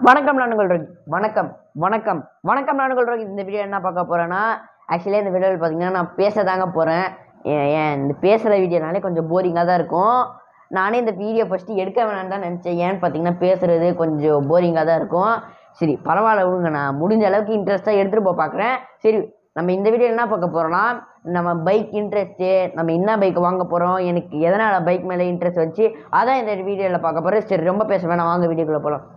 வணக்கம் நானுங்கள் ரோஹித் வணக்கம் வணக்கம் வணக்கம் நானுங்கள் ரோஹித் இந்த வீடியோ என்ன பார்க்க போறேன்னா ஆக்சுவலி இந்த வீடியோவில் பார்த்தீங்கன்னா நான் பேச தாங்க போகிறேன் ஏன் இந்த பேசுகிற வீடியோனாலே கொஞ்சம் போரிங்காக தான் இருக்கும் நானே இந்த வீடியோ ஃபஸ்ட்டு எடுக்க வேணாம்னு தான் நினச்சேன் ஏன்னு பார்த்தீங்கன்னா பேசுகிறது கொஞ்சம் போரிங்காக தான் இருக்கும் சரி பரவாயில்ல விடுங்க நான் முடிஞ்ச அளவுக்கு இன்ட்ரெஸ்ட்டாக எடுத்துகிட்டு போய் பார்க்குறேன் சரி நம்ம இந்த வீடியோ என்ன பார்க்க போகிறோம்னா நம்ம பைக் இன்ட்ரெஸ்ட்டு நம்ம என்ன பைக் வாங்க போகிறோம் எனக்கு எதனால் பைக் மேலே இன்ட்ரெஸ்ட் வச்சு அதான் இந்த வீடியோவில் பார்க்க போகிறேன் சரி ரொம்ப பேச வேணாம் வாங்க வீடியோக்குள்ளே போகலாம்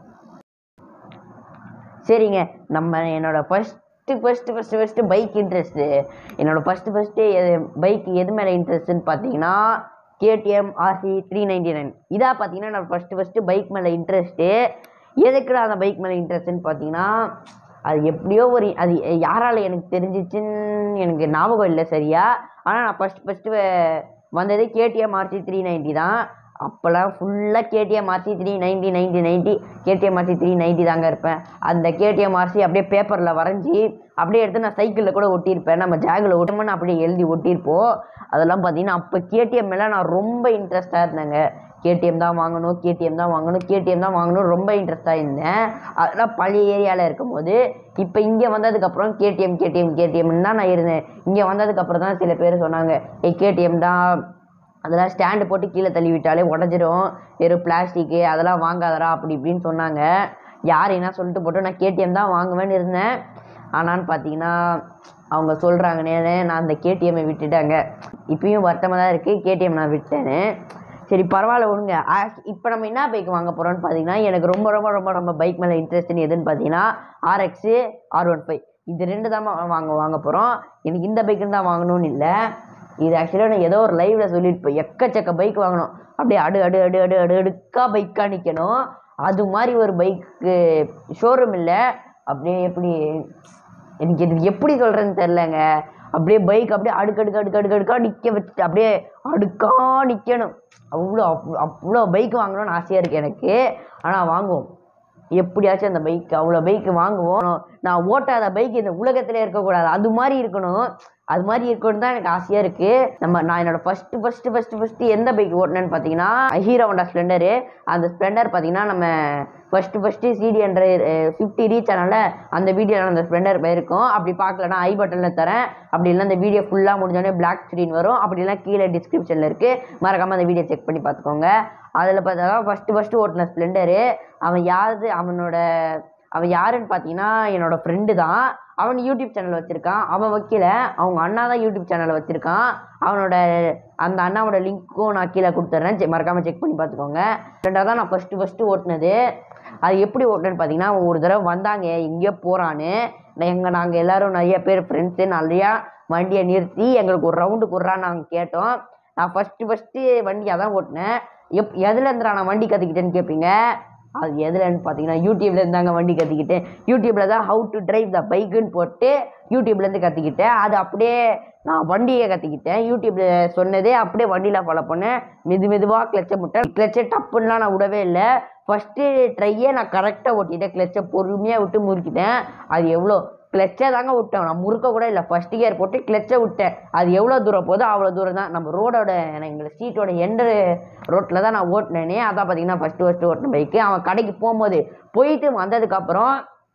சரிங்க நம்ம என்னோட first first first first bike interest என்னோட ஃபஸ்ட்டு ஃபஸ்ட்டு எது பைக் எது மேலே இன்ட்ரெஸ்ட்டுன்னு பார்த்தீங்கன்னா KTM RC three ninety nine இதாக பார்த்தீங்கன்னா நான் ஃபஸ்ட்டு ஃபஸ்ட்டு பைக் மேலே இன்ட்ரெஸ்ட்டு எதுக்குடா அந்த பைக் மேலே இன்ட்ரெஸ்ட்டுன்னு பார்த்தீங்கன்னா அது எப்படியோ ஒரு அது யாரால் எனக்கு தெரிஞ்சிச்சுன்னு எனக்கு ஞாபகம் இல்லை சரியா ஆனால் நான் ஃபஸ்ட் ஃபஸ்ட்டு வந்தது கேடிஎம் ஆர்சி த்ரீ நைன்ட்டி தான் அப்போல்லாம் ஃபுல்லாக KTM RC three ninety ninety ninety KTM RC three ninety தாங்க இருப்பேன் அந்த கேடிஎம் ஆர்சி அப்படியே பேப்பரில் வரைஞ்சி அப்படியே எடுத்து நான் சைக்கிளில் கூட ஒட்டியிருப்பேன் நம்ம ஜாகில் ஒட்டுமோன்னு அப்படியே எழுதி ஒட்டியிருப்போம் அதெல்லாம் பார்த்தீங்கன்னா அப்போ கேடிஎம் மேலே நான் ரொம்ப இன்ட்ரெஸ்ட்டாக இருந்தேங்க கேடிஎம் தான் வாங்கணும் கேடிஎம் தான் வாங்கணும் கேடிஎம் தான் வாங்கணும் ரொம்ப இன்ட்ரெஸ்ட்டாக இருந்தேன் அதெல்லாம் பழைய ஏரியாவில் இருக்கும்போது இப்போ இங்கே வந்ததுக்கப்புறம் கேடிஎம் கேடிஎம் கேடிஎம்னு தான் நான் இருந்தேன் இங்கே வந்ததுக்கப்புறம் தான் சில பேர் சொன்னாங்க ஏய் கேடிஎம் தான் அதெல்லாம் ஸ்டாண்டு போட்டு கீழே தள்ளி விட்டாலே உடஞ்சிரும் வெறும் பிளாஸ்டிக்கு அதெல்லாம் வாங்காதடா அப்படி இப்படின்னு சொன்னாங்க யார் என்ன சொல்லிட்டு போட்டு நான் கேடிஎம் தான் வாங்குவேன்னு இருந்தேன் ஆனான்னு பார்த்தீங்கன்னா அவங்க சொல்கிறாங்கன்னே நான் அந்த கேடிஎம்மை விட்டுட்டாங்க இப்பயும் வருத்தமாக தான் இருக்குது கேடிஎம் நான் விட்டேன்னு சரி பரவாயில்ல விடுங்க இப்போ நம்ம என்ன பைக் வாங்க போகிறோம்னு பார்த்தீங்கன்னா எனக்கு ரொம்ப ரொம்ப ரொம்ப ரொம்ப பைக் மேலே இன்ட்ரெஸ்ட்னு எதுன்னு பார்த்தீங்கன்னா ஆர்எக்ஸு ஆர் ஒன் ஃபைவ் இது ரெண்டு தான் வாங்க வாங்க போகிறோம் எனக்கு இந்த பைக்குன்னு தான் வாங்கணும்னு இல்லை இது ஆக்சுவலாக நான் ஏதோ ஒரு லைவ்ல சொல்லிட்டு போய் எக்கச்சக்க பைக் வாங்கணும் அப்படியே அடு அடு அடு அடு அடு அடுக்கா பைக்காக நிற்கணும் அது மாதிரி ஒரு பைக்கு ஷோரூம் இல்லை அப்படியே எப்படி எனக்கு இது எப்படி சொல்கிறேன்னு தெரிலங்க அப்படியே பைக் அப்படியே அடுக்கு அடுக்கு அடுக்கு அடுக்கு அடுக்கா நிற்க வச்சுட்டு அப்படியே அடுக்கா நிற்கணும் அவ்வளோ அவ்வளோ அவ்வளோ பைக் வாங்கணும்னு ஆசையாக இருக்குது எனக்கு ஆனால் வாங்குவோம் எப்படியாச்சும் அந்த பைக் அவ்வளோ பைக் வாங்குவோம் நான் ஓட்டாத பைக் இந்த உலகத்திலே இருக்கக்கூடாது அது மாதிரி இருக்கணும் அது மாதிரி இருக்கணும் தான் எனக்கு ஆசையாக இருக்குது நம்ம நான் என்னோட ஃபஸ்ட்டு ஃபஸ்ட்டு ஃபஸ்ட்டு ஃபஸ்ட்டு எந்த பைக் ஓட்டினேன்னு பார்த்தீங்கன்னா ஹீரோ ஹோண்டா ஸ்ப்ளெண்டரு அந்த ஸ்ப்ளெண்டர் பார்த்தீங்கன்னா நம்ம first first CD hundred fifty reach ஆனால அந்த வீடியோவில் அந்த ஸ்ப்ளெண்டர் போயிருக்கும் அப்படி பார்க்கலன்னா ஐ பட்டனில் தரேன் அப்படி இல்லை அந்த வீடியோ ஃபுல்லாக முடிஞ்சோடனே பிளாக் ஸ்க்ரீன் வரும் அப்படி இல்லைனா கீழே டிஸ்கிரிப்ஷனில் இருக்குது மறக்காமல் அந்த வீடியோ செக் பண்ணி பார்த்துக்கோங்க அதில் பார்த்தா ஃபஸ்ட்டு ஃபஸ்ட்டு ஓட்டின ஸ்ப்ளெண்டரு அவன் யாரு அவனோட அவன் யாருன்னு பார்த்தீங்கன்னா என்னோட ஃப்ரெண்டு தான் அவன் யூடியூப் சேனல் வச்சுருக்கான் அவன் வைக்கல அவங்க அண்ணா தான் யூடியூப் சேனல் வச்சுருக்கான் அவனோட அந்த அண்ணாவோட லிங்க்கும் நான் கீழே கொடுத்துட்றேன் செ மறக்காமல் செக் பண்ணி பார்த்துக்கோங்க ரெண்டாவது தான் நான் ஃபஸ்ட்டு ஃபஸ்ட்டு ஓட்டினது அது எப்படி ஓட்டினேன்னு பார்த்தீங்கன்னா ஒரு தடவை வந்தாங்க எங்கேயோ போகிறான்னு எங்கள் நாங்கள் எல்லோரும் நிறைய பேர் ஃப்ரெண்ட்ஸு நிறையா வண்டியை நிறுத்தி எங்களுக்கு ஒரு ரவுண்டு குடுறான்னு நாங்கள் கேட்டோம் நான் ஃபஸ்ட்டு ஃபஸ்ட்டு வண்டி அதான் ஓட்டினேன் எப் எதுலேருந்துடா நான் வண்டி கற்றுக்கிட்டேன்னு கேட்பீங்க அது எதுலன்னு பார்த்தீங்கன்னா யூடியூப்ல இருந்தாங்க வண்டி கற்றுக்கிட்டேன் யூடியூப்பில் தான் ஹவு டு டிரைவ் த பைக்குன்னு போட்டு யூடியூப்லேருந்து கற்றுக்கிட்டேன் அது அப்படியே நான் வண்டியை கற்றுக்கிட்டேன் யூடியூப்பில் சொன்னதே அப்படியே வண்டியில் ஃபாலோ பண்ணேன் மெது மெதுவாக கிளச்சை முட்டேன் கிளச்சை டப்புன்னெலாம் நான் விடவே இல்லை ஃபஸ்ட்டு ட்ரையே நான் கரெக்டாக ஓட்டிட்டேன் கிளச்சை பொறுமையாக விட்டு முறுக்கிட்டேன் அது எவ்வளோ கிளச்சை தாங்க விட்டேன் நான் முறுக்க கூட இல்லை ஃபஸ்ட் கியர் போட்டு கிளச்சை விட்டேன் அது எவ்வளோ தூரம் போதோ அவ்வளோ தூரம் தான் நம்ம ரோடோட எங்களை சீட்டோட எண்டு ரோட்டில் தான் நான் ஓட்டினேனே அதான் பார்த்தீங்கன்னா ஃபஸ்ட்டு ஃபஸ்ட்டு ஓட்டின பைக்கு அவன் கடைக்கு போகும்போது போயிட்டு வந்ததுக்கப்புறம்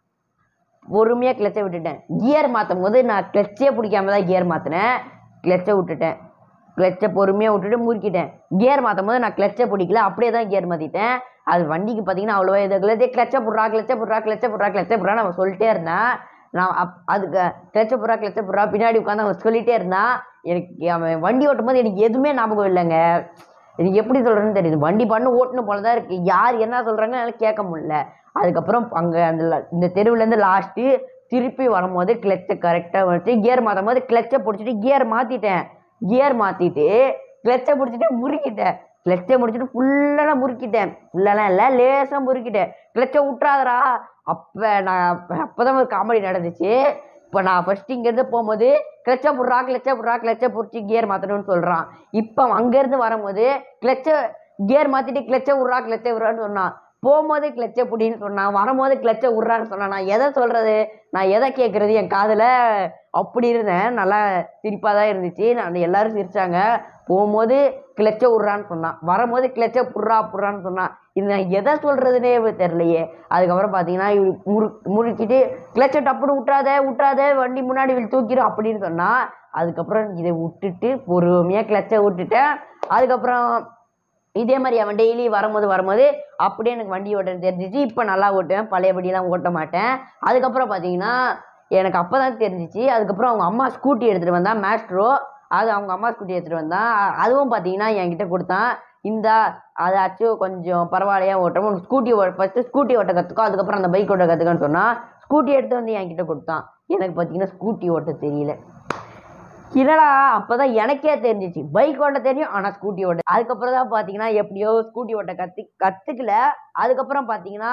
பொறுமையாக கிளச்சை விட்டுட்டேன் கியர் மாற்றும் போது நான் கிளச்சே பிடிக்காம தான் கியர் மாற்றினேன் கிளச்சை விட்டுட்டேன் கிளச்சை பொறுமையாக விட்டுட்டு முறுக்கிட்டேன் கியர் மாற்றும் போது நான் கிளச்சை பிடிக்கல அப்படியே தான் கியர் மாற்றிட்டேன் அது வண்டிக்கு பார்த்தீங்கன்னா அவ்வளோவா இது கிளச்சே கிளச்சை புட்றா கிளச்சை புட்றா கிளச்சை புட்றா கிளச்சை புட்றா நம்ம சொல்லிட்டே இருந்தேன் நான் அப் அதுக்கு கிளச்சை புட்றா கிளச்சை புட்றா பின்னாடி உட்காந்து அவன் சொல்லிகிட்டே இருந்தான் எனக்கு அவன் வண்டி ஓட்டும் போது எனக்கு எதுவுமே ஞாபகம் இல்லைங்க எனக்கு எப்படி சொல்கிறேன்னு தெரியுது வண்டி பண்ணு ஓட்டுன போல தான் இருக்குது யார் என்ன சொல்கிறாங்கன்னு என்னால் கேட்க முடியல அதுக்கப்புறம் அங்கே அந்த ல- இந்த தெருவுலேருந்து லாஸ்ட்டு திருப்பி வரும்போது கிளச்சை கரெக்டாக வச்சு கியர் மாற்றும் போது கிளச்சை பிடிச்சிட்டு கியர் மாற்றிட்டேன் கியர் மாற்றிட்டு கிளச்சை பிடிச்சிட்டு முறுக்கிட்டேன் கிளச்சை முடிச்சுட்டு ஃபுல்லாக முறுக்கிட்டேன் ஃபுல்லாலாம் இல்லை லேசாக முறுக்கிட்டேன் கிளச்சை விட்றாதடா அப்போ நான் அப்போ தான் ஒரு காமெடி நடந்துச்சு இப்போ நான் ஃபஸ்ட்டு இங்கேருந்து போகும்போது கிளச்சை புட்றா கிளச்சை புட்றா கிளச்சை பிடிச்சி கியர் மாற்றணும்னு சொல்கிறான் இப்போ அங்கேருந்து வரும்போது கிளச்சை கியர் மாற்றிட்டு கிளச்சை விட்றா கிளச்சை விட்றான்னு சொன்னான் போகும்போது கிளச்சை பிடின்னு சொன்னான் வரும்போது கிளச்சை விட்றான்னு சொன்னான் நான் எதை சொல்கிறது நான் எதை கேட்குறது என் காதில் அப்படி இருந்தேன் நல்லா சிரிப்பாக தான் இருந்துச்சு நான் எல்லாரும் சிரிச்சாங்க போகும்போது கிளச்சை விட்றான்னு சொன்னான் வரும்போது கிளச்சை புட்றா புட்றான்னு சொன்னான் இது நான் எதை சொல்கிறதுனே தெரிலையே அதுக்கப்புறம் பார்த்தீங்கன்னா இவரு முறு முறுக்கிட்டு கிளச்சை டப்புன்னு விட்றாத விட்றாத வண்டி முன்னாடி வில் தூக்கிடும் அப்படின்னு சொன்னான் அதுக்கப்புறம் இதை விட்டுட்டு பொறுமையாக கிளச்சை விட்டுட்டேன் அதுக்கப்புறம் இதே மாதிரி அவன் டெய்லி வரும்போது வரும்போது அப்படியே எனக்கு வண்டி ஓட்ட தெரிஞ்சிச்சு இப்போ நல்லா ஓட்டுவேன் பழையபடியெல்லாம் ஓட்ட மாட்டேன் அதுக்கப்புறம் பார்த்தீங்கன்னா எனக்கு அப்போ தான் தெரிஞ்சிச்சு அதுக்கப்புறம் அவங்க அம்மா ஸ்கூட்டி எடுத்துகிட்டு வந்தான் மேஸ்ட்ரோ அது அவங்க அம்மா ஸ்கூட்டி எடுத்துகிட்டு வந்தான் அ- அதுவும் பார்த்தீங்கன்னா என்கிட்ட கொடுத்தான் இந்தா அதாச்சும் கொஞ்சம் பரவாயில்லையா ஓட்டுறோம் ஸ்கூட்டி ஓ ஃபஸ்ட்டு ஸ்கூட்டி ஓட்ட கற்றுக்கோ அதுக்கப்புறம் அந்த பைக் ஓட்ட கற்றுக்கன்னு சொன்னால் ஸ்கூட்டி எடுத்து வந்து என்கிட்ட கொடுத்தான் எனக்கு பார்த்தீங்கன்னா ஸ்கூட்டி ஓட்ட தெரியல இல்லடா அப்பதான் எனக்கே தெரிஞ்சிச்சு பைக் ஓட்ட தெரியும் ஆனா ஸ்கூட்டி ஓட்ட அதுக்கப்புறம் தான் பாத்தீங்கன்னா எப்படியோ ஸ்கூட்டி ஓட்ட கத்து கத்துக்கல அதுக்கப்புறம் பாத்தீங்கன்னா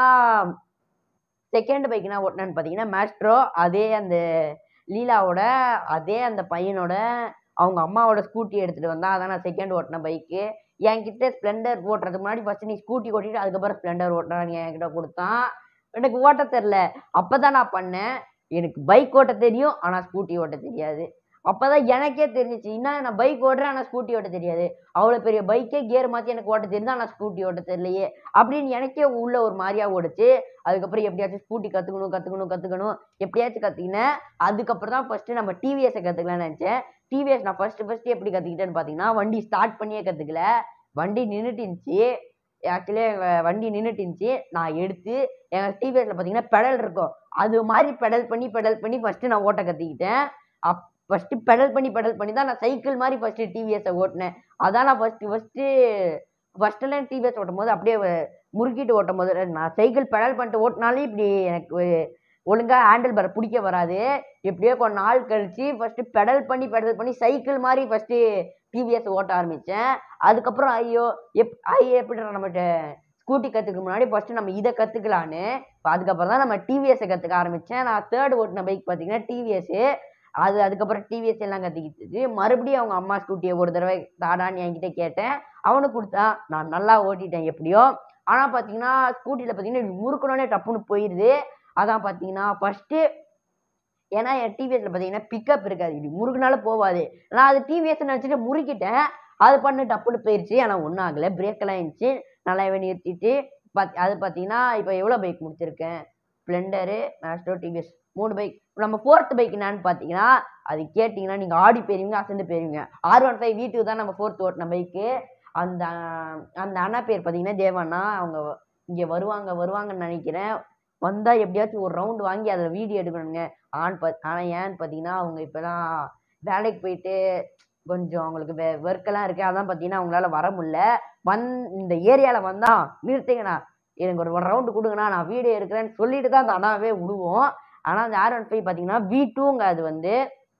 செகண்ட் பைக் நான் ஓட்டினேன்னு பார்த்தீங்கன்னா மேஸ்ட்ரோ அதே அந்த லீலாவோட அதே அந்த பையனோட அவங்க அம்மாவோட ஸ்கூட்டி எடுத்துகிட்டு வந்தா அதான் நான் செகண்ட் ஓட்டின பைக்கு என்கிட்ட ஸ்ப்ளெண்டர் ஓட்டுறதுக்கு முன்னாடி ஃபஸ்ட்டு நீ ஸ்கூட்டி ஓட்டிட்டு அதுக்கப்புறம் ஸ்ப்ளெண்டர் ஓட்டுறான்னு என்கிட்ட கொடுத்தான் எனக்கு ஓட்ட தெரில அப்போ தான் நான் பண்ணேன் எனக்கு பைக் ஓட்ட தெரியும் ஆனால் ஸ்கூட்டி ஓட்ட தெரியாது அப்பதான் எனக்கே தெரிஞ்சிச்சு என்ன நான் பைக் ஓட்டுறேன் ஆனால் ஸ்கூட்டி ஓட்ட தெரியாது அவ்வளோ பெரிய பைக்கே கியர் மாற்றி எனக்கு ஓட்ட தெரியுது ஆனால் ஸ்கூட்டி ஓட்ட தெரியலையே அப்படின்னு எனக்கே உள்ள ஒரு மாதிரியா ஓடுச்சு அதுக்கப்புறம் எப்படியாச்சும் ஸ்கூட்டி கற்றுக்கணும் கற்றுக்கணும் கற்றுக்கணும் எப்படியாச்சும் கற்றுக்கினேன் அதுக்கப்புறம் தான் ஃபஸ்ட்டு நம்ம டிவிஎஸை கற்றுக்கலாம்னு நினச்சேன் டிவிஎஸ் நான் ஃபஸ்ட்டு ஃபஸ்ட்டு எப்படி கற்றுக்கிட்டேன்னு பார்த்தீங்கன்னா வண்டி ஸ்டார்ட் பண்ணியே கற்றுக்கல வண்டி நின்றுட்டு இருந்துச்சு ஆக்சுவலி வண்டி நின்றுட்டு இருந்துச்சு நான் எடுத்து எங்கள் டிவிஎஸில் பார்த்தீங்கன்னா பெடல் இருக்கும் அது மாதிரி பெடல் பண்ணி பெடல் பண்ணி ஃபஸ்ட்டு நான் ஓட்ட கற்றுக்கிட்டேன் அப் ஃபஸ்ட்டு பெடல் பண்ணி பெடல் பண்ணி தான் நான் சைக்கிள் மாதிரி ஃபஸ்ட்டு டிவிஎஸை ஓட்டினேன் அதான் நான் ஃபஸ்ட்டு ஃபஸ்ட்டு ஃபஸ்ட்டெல்லாம் டிவிஎஸ் ஓட்டும் போது அப்படியே வ- முறுக்கிட்டு ஓட்டும் போது நான் சைக்கிள் பெடல் பண்ணிட்டு ஓட்டினாலே இப்படி எனக்கு ஒரு- ஒழுங்கா ஹேண்டில் பார் பிடிக்க வராது எப்படியோ கொஞ்ச நாள் கழிச்சு ஃபஸ்ட்டு பெடல் பண்ணி பெடல் பண்ணி சைக்கிள் மாதிரி ஃபஸ்ட்டு டிவிஎஸ் ஓட்ட ஆரம்பித்தேன் அதுக்கப்புறம் ஐயோ எப் ஐயோ எப்படி நம்மகிட்ட ஸ்கூட்டி கற்றுக்க முன்னாடி ஃபஸ்ட்டு நம்ம இதை கற்றுக்கலான்னு அதுக்கப்புறம் தான் நம்ம டிவிஎஸை கற்றுக்க ஆரம்பித்தேன் நான் தேர்ட் ஓட்டின பைக் பார்த்தீங்கன்னா டிவிஎஸ்ஸு அது அதுக்கப்புறம் டிவிஎஸ் எல்லாம் கற்றுக்கிட்டு மறுபடியும் அவங்க அம்மா ஸ்கூட்டியை ஒரு தடவை தாடான்னு என்கிட்ட கேட்டேன் அவனுக்கு கொடுத்தான் நான் நல்லா ஓட்டிட்டேன் எப்படியோ ஆனால் பார்த்தீங்கன்னா ஸ்கூட்டியில் பார்த்தீங்கன்னா இப்படி முறுக்கணுன்னே டப்புன்னு போயிடுது அதான் பார்த்தீங்கன்னா ஃபஸ்ட்டு ஏன்னா என் டிவிஎஸ்ல பார்த்தீங்கன்னா பிக்கப் இருக்காது இப்படி முறுக்குனால போகாது நான் அது டிவிஎஸ் நினச்சிட்டு முறுக்கிட்டேன் அது பண்ணு டப்புன்னு போயிடுச்சு ஆனால் ஒன்றும் ஆகலை பிரேக்கெல்லாம் இருந்துச்சு நல்லாவே நிறுத்திட்டு பாத் அது பார்த்தீங்கன்னா இப்போ எவ்வளோ பைக் முடிச்சிருக்கேன் ஸ்ப்ளெண்டரு மேஸ்டோ டிவிஎஸ் மூணு பைக் நம்ம ஃபோர்த் பைக் என்னன்னு பார்த்தீங்கன்னா அது கேட்டிங்கன்னா நீங்கள் ஆடி போயிருவீங்க அசந்து போயிருவீங்க ஆர் ஒன் ஃபைவ் வீட்டுக்கு தான் நம்ம ஃபோர்த் ஓட்டின பைக்கு அந்த அந்த அண்ணா பேர் பார்த்தீங்கன்னா தேவண்ணா அவங்க இங்கே வருவாங்க வருவாங்கன்னு நினைக்கிறேன் வந்தால் எப்படியாச்சும் ஒரு ரவுண்டு வாங்கி அதில் வீடியோ எடுக்கணுங்க ஆன் ப ஆனால் ஏன்னு பார்த்தீங்கன்னா அவங்க இப்போலாம் வேலைக்கு போயிட்டு கொஞ்சம் அவங்களுக்கு வெ ஒர்க்கெல்லாம் இருக்குது அதான் பார்த்தீங்கன்னா அவங்களால வர முடியல வந் இந்த ஏரியாவில் வந்தா நிறுத்துங்கண்ணா எனக்கு ஒரு ரவுண்டு கொடுங்கண்ணா நான் வீடியோ எடுக்கிறேன்னு சொல்லிட்டு தான் அந்த அண்ணாவே விடுவோம் ஆனால் அந்த ஆர் ஒன் ஃபைவ் பார்த்தீங்கன்னா வி டூங்க அது வந்து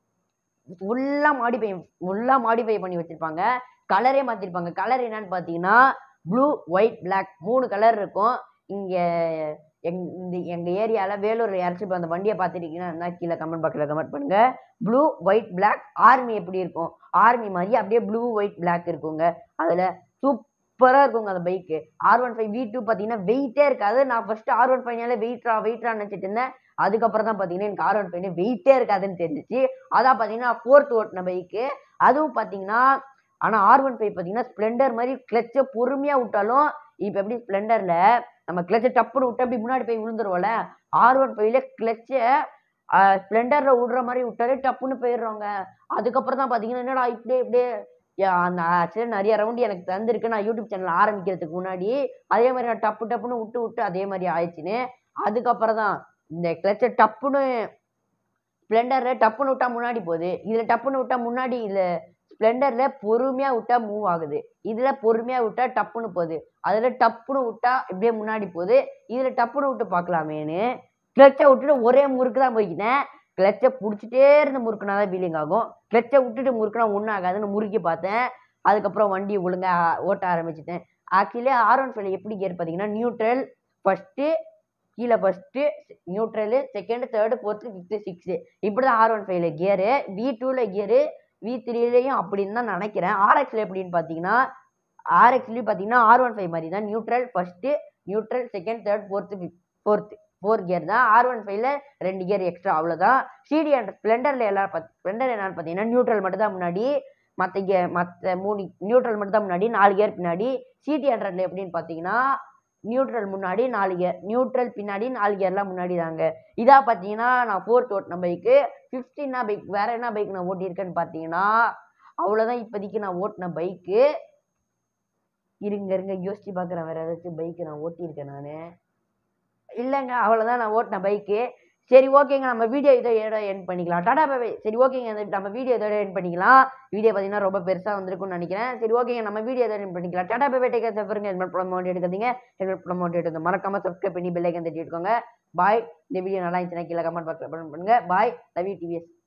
ஃபுல்லாக மாடிஃபை ஃபுல்லாக மாடிஃபை பண்ணி வச்சுருப்பாங்க கலரே மாற்றிருப்பாங்க கலர் என்னன்னு பார்த்தீங்கன்னா ப்ளூ ஒயிட் பிளாக் மூணு கலர் இருக்கும் இங்கே எங் இந்த எங்கள் ஏரியாவில் வேலூர் யாராச்சும் இப்போ அந்த வண்டியை பார்த்துட்டீங்கன்னா கீழே கமெண்ட் பாக்ஸில் கமெண்ட் பண்ணுங்கள் ப்ளூ ஒயிட் பிளாக் ஆர்மி எப்படி இருக்கும் ஆர்மி மாதிரி அப்படியே ப்ளூ ஒயிட் பிளாக் இருக்குங்க அதில் சூப்பராக இருக்குங்க அந்த bike R one five V two பார்த்தீங்கன்னா வெயிட்டே இருக்காது நான் ஃபஸ்ட்டு ஆர் ஒன் ஃபைவ்னால வெயிட்ரா வெயிட்ரான்னு நினச்சிட்டு இருந்தேன் அதுக்கப்புறம் தான் பார்த்தீங்கன்னா எனக்கு ஆர் ஒன் ஃபைவ் வெயிட்டே இருக்காதுன்னு தெரிஞ்சிச்சு அதான் பார்த்தீங்கன்னா ஃபோர்த் ஓட்டின பைக்கு அதுவும் பார்த்தீங்கன்னா ஆனால் ஆர் ஒன் ஃபைவ் பார்த்தீங்கன்னா ஸ்ப்ளெண்டர் மாதிரி கிளச்சை பொறுமையாக விட்டாலும் இப்போ எப்படி ஸ்ப்ளெண்டரில் நம்ம கிளச்சை டப்புன்னு விட்டு அப்படி முன்னாடி போய் விழுந்துருவோம்ல ஆர் ஒன் ஃபைவ்ல கிளச்சை ஸ்ப்ளெண்டரில் விடுற மாதிரி விட்டாலே டப்புன்னு போயிடுறோங்க அதுக்கப்புறம் தான் பார்த்தீங்கன்னா என்னடா இப்படியே இப்படியே யா, அந்த ஆக்சுவலாக நிறைய ரவுண்டு எனக்கு தந்திருக்கு நான் யூடியூப் சேனல் ஆரம்பிக்கிறதுக்கு முன்னாடி அதே மாதிரி நான் டப்பு டப்புன்னு விட்டு விட்டு அதே மாதிரி ஆயிடுச்சுன்னு அதுக்கப்புறம் தான் இந்த கிளச்சை டப்புன்னு ஸ்ப்ளெண்டரில் டப்புன்னு விட்டா முன்னாடி போகுது இதில் டப்புன்னு விட்டா முன்னாடி இதில் ஸ்ப்ளெண்டரில் பொறுமையாக விட்டா மூவ் ஆகுது இதில் பொறுமையாக விட்டா டப்புன்னு போகுது அதில் டப்புன்னு விட்டா இப்படியே முன்னாடி போகுது இதில் டப்புன்னு விட்டு பார்க்கலாமேன்னு கிளச்சை விட்டுட்டு ஒரே முறுக்கு தான் போய்க்கிட்டேன் கிளச்சை பிடிச்சிட்டே இருந்து முறுக்குனா தான் ஃபீலிங் ஆகும் கிளச்சை விட்டுட்டு முறுக்குனா ஒன்றும் ஆகாதுன்னு முறுக்கி பார்த்தேன் அதுக்கப்புறம் வண்டி ஒழுங்காக ஓட்ட ஆரம்பிச்சிட்டேன் ஆக்சுவலி ஆர் ஒன் ஃபைவ்ல எப்படி கியர் பார்த்தீங்கன்னா நியூட்ரல் ஃபஸ்ட்டு கீழே first neutral second third fourth fifth six இப்படி தான் ஆர் ஒன் ஃபைவ்ல கியரு வி டூவில் கியரு வி த்ரீலையும் அப்படின்னு தான் நினைக்கிறேன் ஆர்எக்ஸில் எப்படின்னு பார்த்தீங்கன்னா ஆர்எக்ஸ்லேயும் பார்த்தீங்கன்னா ஆர் ஒன் ஃபைவ் மாதிரி தான் neutral first neutral second third fourth fourth four gear தான் ஆர் ஒன் ஃபைவ்ல ரெண்டு கியர் எக்ஸ்ட்ரா அவ்வளோதான் சிடி அண்ட் ஸ்ப்ளெண்டரில் எல்லாம் பார்த்து ஸ்ப்ளெண்டர் என்னன்னு பார்த்தீங்கன்னா நியூட்ரல் மட்டும் தான் முன்னாடி மற்ற கே மற்ற மூணு நியூட்ரல் மட்டும் தான் முன்னாடி நாலு கியர் பின்னாடி சிடி ஹண்ட்ரட்ல எப்படின்னு பார்த்தீங்கன்னா நியூட்ரல் முன்னாடி நாலு கியர் நியூட்ரல் பின்னாடி நாலு கியர்லாம் முன்னாடி தாங்க இதா பார்த்தீங்கன்னா நான் ஃபோர்த் ஓட்டின பைக்கு ஃபிஃப்டின்னா பைக் வேற என்ன பைக் நான் ஓட்டியிருக்கேன்னு பார்த்தீங்கன்னா அவ்வளோதான் இப்போதைக்கு நான் ஓட்டின பைக்கு இருங்க இருங்க யோசிச்சு பார்க்குறேன் வேற ஏதாச்சும் பைக்கு நான் ஓட்டியிருக்கேன் நான் இல்லைங்க அவ்வளோதான் நான் ஓட்டின பைக்கு சரி ஓகேங்க நம்ம வீடியோ இதோட என் பண்ணிக்கலாம் டாடா பாய் சரி ஓகேங்க இந்த நம்ம வீடியோ இதோட என் பண்ணிக்கலாம் வீடியோ பார்த்தீங்கன்னா ரொம்ப பெருசாக வந்திருக்கும்னு நினைக்கிறேன் சரி ஓகேங்க நம்ம வீடியோ இதோட என் பண்ணிக்கலாம் டாடா பாய் டேக் சஃபருங்க ஹெல்மெட் ப்ரமோட் எடுக்காதீங்க ஹெல்மெட் ப்ரமோட் எடுத்து மறக்காம சப்ஸ்கிரைப் பண்ணி பெல்லைக்கன் தட்டி எடுக்கோங்க பாய் இந்த வீடியோ நல்லா இருந்துச்சுன்னா கீழே கமெண்ட் பாக்ஸில் பண்ணுங்க பாய் லவ் யூ டிவிஎஸ்